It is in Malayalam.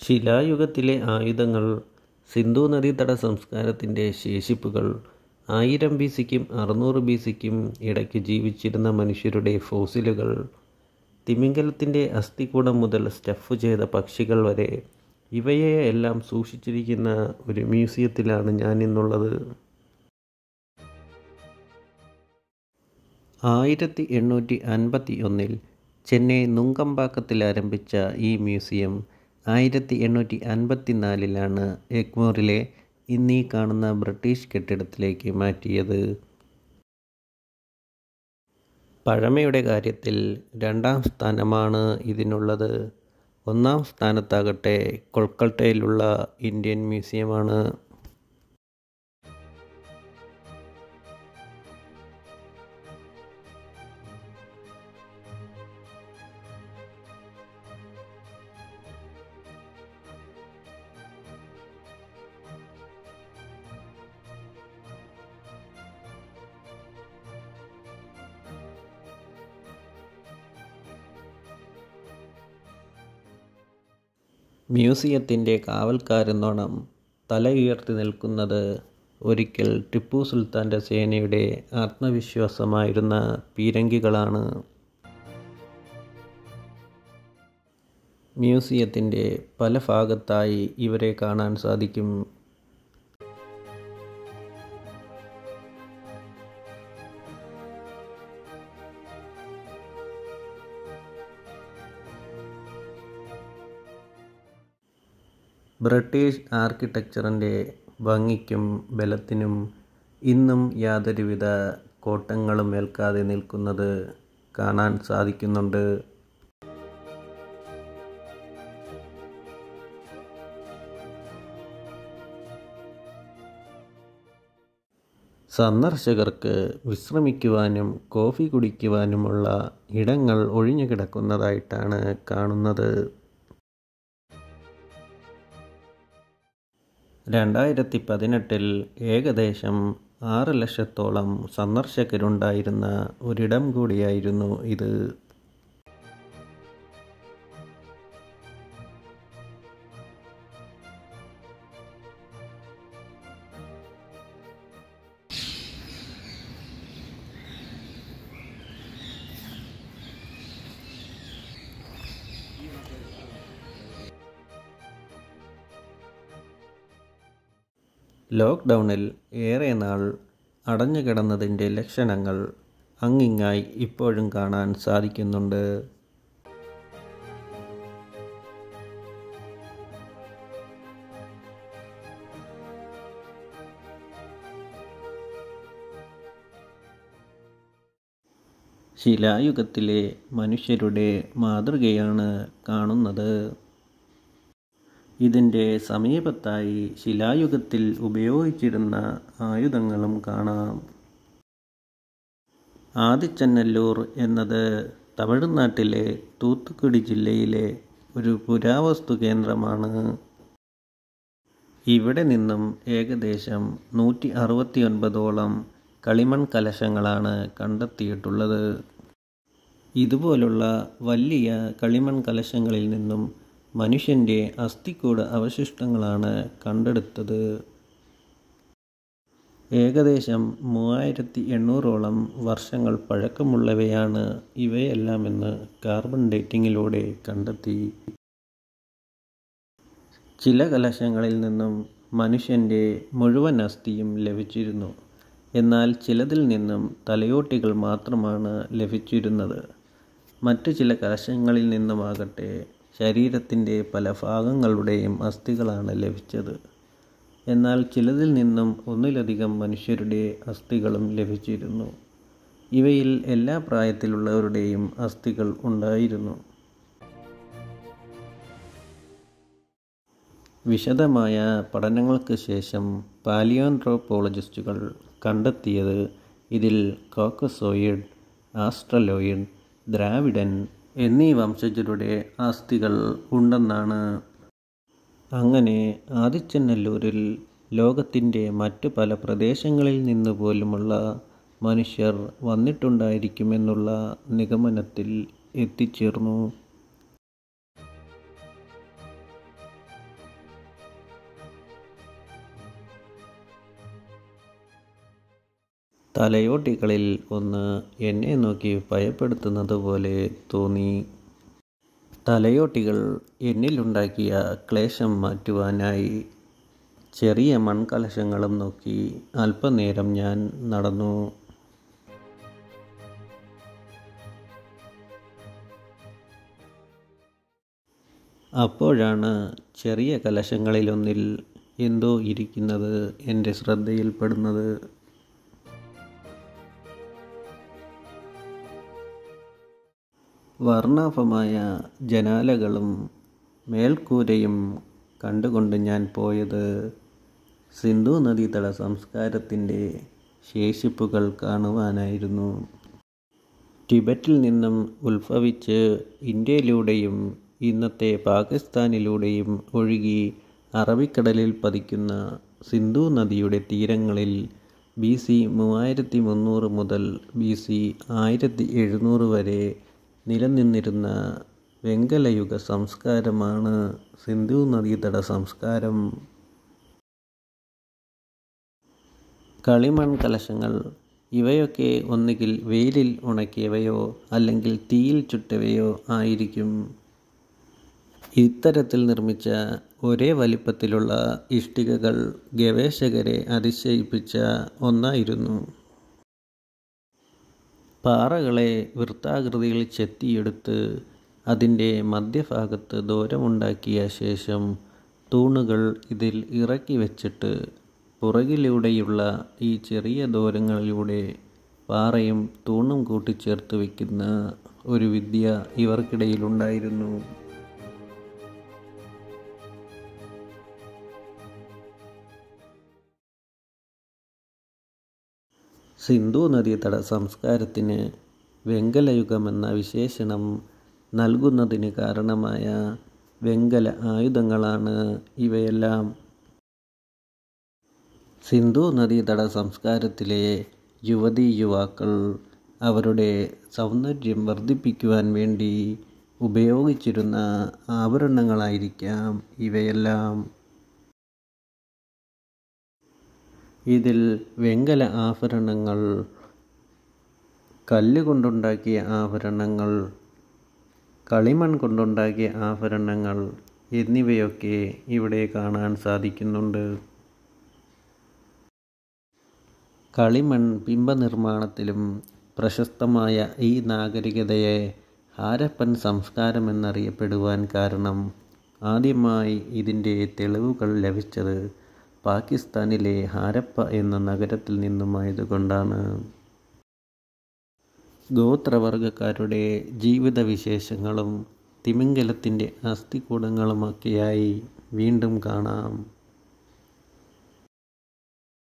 ശിലായുഗത്തിലെ ആയുധങ്ങൾ സിന്ധു നദീതട സംസ്കാരത്തിൻ്റെ ശേഷിപ്പുകൾ ആയിരം ബി സിക്കും അറുന്നൂറ് ബി സിക്കും ഇടയ്ക്ക് ജീവിച്ചിരുന്ന മനുഷ്യരുടെ ഫോസിലുകൾ തിമിംഗലത്തിൻ്റെ അസ്ഥികൂടം മുതൽ സ്റ്റഫ് ചെയ്ത പക്ഷികൾ വരെ ഇവയെ എല്ലാം സൂക്ഷിച്ചിരിക്കുന്ന ഒരു മ്യൂസിയത്തിലാണ് ഞാൻ ഇന്നുള്ളത് ആയിരത്തി എണ്ണൂറ്റി അൻപത്തി ഒന്നിൽ ചെന്നൈ നുങ്കമ്പാക്കത്തിൽ ആരംഭിച്ച ഈ മ്യൂസിയം ആയിരത്തി എണ്ണൂറ്റി അൻപത്തി നാലിലാണ് എഗ്മോറിലെ ഇന്നീ കാണുന്ന ബ്രിട്ടീഷ് കെട്ടിടത്തിലേക്ക് മാറ്റിയത് പഴമയുടെ കാര്യത്തിൽ രണ്ടാം സ്ഥാനമാണ് ഇതിനുള്ളത് ഒന്നാം സ്ഥാനത്താകട്ടെ കൊൽക്കട്ടയിലുള്ള ഇന്ത്യൻ മ്യൂസിയമാണ് മ്യൂസിയത്തിൻ്റെ കാവൽക്കാരെന്നോണം തല ഉയർത്തി നിൽക്കുന്നത് ഒരിക്കൽ ടിപ്പു സുൽത്താൻ്റെ സേനയുടെ ആത്മവിശ്വാസമായിരുന്ന പീരങ്കികളാണ് മ്യൂസിയത്തിൻ്റെ പല ഭാഗത്തായി ഇവരെ കാണാൻ സാധിക്കും ബ്രിട്ടീഷ് ആർക്കിടെക്ചറിൻ്റെ ഭംഗിക്കും ബലത്തിനും ഇന്നും യാതൊരുവിധ കോട്ടങ്ങളും ഏൽക്കാതെ നിൽക്കുന്നത് കാണാൻ സാധിക്കുന്നുണ്ട് സന്ദർശകർക്ക് വിശ്രമിക്കുവാനും കോഫി കുടിക്കുവാനുമുള്ള ഇടങ്ങൾ ഒഴിഞ്ഞു കിടക്കുന്നതായിട്ടാണ് കാണുന്നത് രണ്ടായിരത്തി പതിനെട്ടിൽ ഏകദേശം ആറ് ലക്ഷത്തോളം സന്ദർശകരുണ്ടായിരുന്ന ഒരിടം കൂടിയായിരുന്നു ഇത് ലോക്ക്ഡൗണിൽ ഏറെ നാൾ അടഞ്ഞു കിടന്നതിൻ്റെ ലക്ഷണങ്ങൾ അങ്ങിങ്ങായി ഇപ്പോഴും കാണാൻ സാധിക്കുന്നുണ്ട് ശിലായുഗത്തിലെ മനുഷ്യരുടെ മാതൃകയാണ് കാണുന്നത് ഇതിൻ്റെ സമീപത്തായി ശിലായുഗത്തിൽ ഉപയോഗിച്ചിരുന്ന ആയുധങ്ങളും കാണാം ആദിച്ചനല്ലൂർ എന്നത് തമിഴ്നാട്ടിലെ തൂത്തുക്കുടി ജില്ലയിലെ ഒരു പുരാവസ്തു കേന്ദ്രമാണ് ഇവിടെ നിന്നും ഏകദേശം നൂറ്റി അറുപത്തി ഒൻപതോളം കളിമൺ കലശങ്ങളാണ് കണ്ടെത്തിയിട്ടുള്ളത് ഇതുപോലുള്ള വലിയ കളിമൺ കലശങ്ങളിൽ നിന്നും മനുഷ്യൻ്റെ അസ്ഥിക്കൂട് അവശിഷ്ടങ്ങളാണ് കണ്ടെടുത്തത് ഏകദേശം മൂവായിരത്തി എണ്ണൂറോളം വർഷങ്ങൾ പഴക്കമുള്ളവയാണ് ഇവയെല്ലാമെന്ന് കാർബൺ ഡേറ്റിങ്ങിലൂടെ കണ്ടെത്തി ചില കലശങ്ങളിൽ നിന്നും മനുഷ്യൻ്റെ മുഴുവൻ അസ്ഥിയും ലഭിച്ചിരുന്നു എന്നാൽ ചിലതിൽ നിന്നും തലയോട്ടികൾ മാത്രമാണ് ലഭിച്ചിരുന്നത് മറ്റു ചില കലശങ്ങളിൽ നിന്നുമാകട്ടെ ശരീരത്തിൻ്റെ പല ഭാഗങ്ങളുടെയും അസ്ഥികളാണ് ലഭിച്ചത് എന്നാൽ ചിലതിൽ നിന്നും ഒന്നിലധികം മനുഷ്യരുടെ അസ്ഥികളും ലഭിച്ചിരുന്നു ഇവയിൽ എല്ലാ പ്രായത്തിലുള്ളവരുടെയും അസ്ഥികൾ ഉണ്ടായിരുന്നു വിശദമായ പഠനങ്ങൾക്ക് ശേഷം പാലിയോൻട്രോപോളജിസ്റ്റുകൾ കണ്ടെത്തിയത് ഇതിൽ കോക്കസോയിഡ് ആസ്ട്രലോയിഡ് ദ്രാവിഡൻ എന്നീ വംശജരുടെ അസ്ഥികൾ ഉണ്ടെന്നാണ് അങ്ങനെ ആദിച്ചനല്ലൂരിൽ ലോകത്തിൻ്റെ മറ്റു പല പ്രദേശങ്ങളിൽ നിന്ന് പോലുമുള്ള മനുഷ്യർ വന്നിട്ടുണ്ടായിരിക്കുമെന്നുള്ള നിഗമനത്തിൽ എത്തിച്ചേർന്നു തലയോട്ടികളിൽ ഒന്ന് എന്നെ നോക്കി ഭയപ്പെടുത്തുന്നത് പോലെ തോന്നി തലയോട്ടികൾ എന്നിലുണ്ടാക്കിയ ക്ലേശം മാറ്റുവാനായി ചെറിയ മൺകലശങ്ങളും നോക്കി അല്പനേരം ഞാൻ നടന്നു അപ്പോഴാണ് ചെറിയ കലശങ്ങളിലൊന്നിൽ എന്തോ ഇരിക്കുന്നത് എൻ്റെ ശ്രദ്ധയിൽപ്പെടുന്നത് വർണ്ണാഭമായ ജനാലകളും മേൽക്കൂരയും കണ്ടുകൊണ്ട് ഞാൻ പോയത് സിന്ധു നദീതട സംസ്കാരത്തിൻ്റെ ശേഷിപ്പുകൾ കാണുവാനായിരുന്നു ടിബറ്റിൽ നിന്നും ഉത്ഭവിച്ച് ഇന്ത്യയിലൂടെയും ഇന്നത്തെ പാകിസ്ഥാനിലൂടെയും ഒഴുകി അറബിക്കടലിൽ പതിക്കുന്ന സിന്ധു നദിയുടെ തീരങ്ങളിൽ ബി സി മൂവായിരത്തി മുന്നൂറ് മുതൽ ബി സി ആയിരത്തി എഴുന്നൂറ് വരെ നിലനിന്നിരുന്ന വെങ്കലയുഗ സംസ്കാരമാണ് സിന്ധു നദീതട സംസ്കാരം കളിമൺ കലശങ്ങൾ ഇവയൊക്കെ ഒന്നുകിൽ വെയിലിൽ ഉണക്കിയവയോ അല്ലെങ്കിൽ തീയിൽ ചുട്ടവയോ ആയിരിക്കും ഇത്തരത്തിൽ നിർമ്മിച്ച ഒരേ വലിപ്പത്തിലുള്ള ഇഷ്ടികകൾ ഗവേഷകരെ അതിശയിപ്പിച്ച ഒന്നായിരുന്നു പാറകളെ വൃത്താകൃതിയിൽ ചെത്തിയെടുത്ത് അതിൻ്റെ മധ്യഭാഗത്ത് ദൂരമുണ്ടാക്കിയ ശേഷം തൂണുകൾ ഇതിൽ ഇറക്കി വെച്ചിട്ട് പുറകിലൂടെയുള്ള ഈ ചെറിയ ദൂരങ്ങളിലൂടെ പാറയും തൂണും കൂട്ടിച്ചേർത്ത് വയ്ക്കുന്ന ഒരു വിദ്യ ഇവർക്കിടയിലുണ്ടായിരുന്നു സിന്ധു നദീതട സംസ്കാരത്തിന് വെങ്കലയുഗമെന്ന വിശേഷണം നൽകുന്നതിന് കാരണമായ വെങ്കല ആയുധങ്ങളാണ് ഇവയെല്ലാം സിന്ധു നദീതട സംസ്കാരത്തിലെ യുവതീ യുവാക്കൾ അവരുടെ സൗന്ദര്യം വർദ്ധിപ്പിക്കുവാൻ വേണ്ടി ഉപയോഗിച്ചിരുന്ന ആഭരണങ്ങളായിരിക്കാം ഇവയെല്ലാം ഇതിൽ വെങ്കല ആഭരണങ്ങൾ കല്ല് കൊണ്ടുണ്ടാക്കിയ ആഭരണങ്ങൾ കളിമൺ കൊണ്ടുണ്ടാക്കിയ ആഭരണങ്ങൾ എന്നിവയൊക്കെ ഇവിടെ കാണാൻ സാധിക്കുന്നുണ്ട് കളിമൺ ബിംബനിർമ്മാണത്തിലും പ്രശസ്തമായ ഈ നാഗരികതയെ ഹാരപ്പൻ സംസ്കാരം എന്നറിയപ്പെടുവാൻ കാരണം ആദ്യമായി ഇതിൻ്റെ തെളിവുകൾ ലഭിച്ചത് പാകിസ്ഥാനിലെ ഹാരപ്പ എന്ന നഗരത്തിൽ നിന്നുമായതുകൊണ്ടാണ് ഗോത്രവർഗക്കാരുടെ ജീവിത വിശേഷങ്ങളും തിമിംഗലത്തിൻ്റെ അസ്ഥികൂടങ്ങളുമൊക്കെയായി വീണ്ടും കാണാം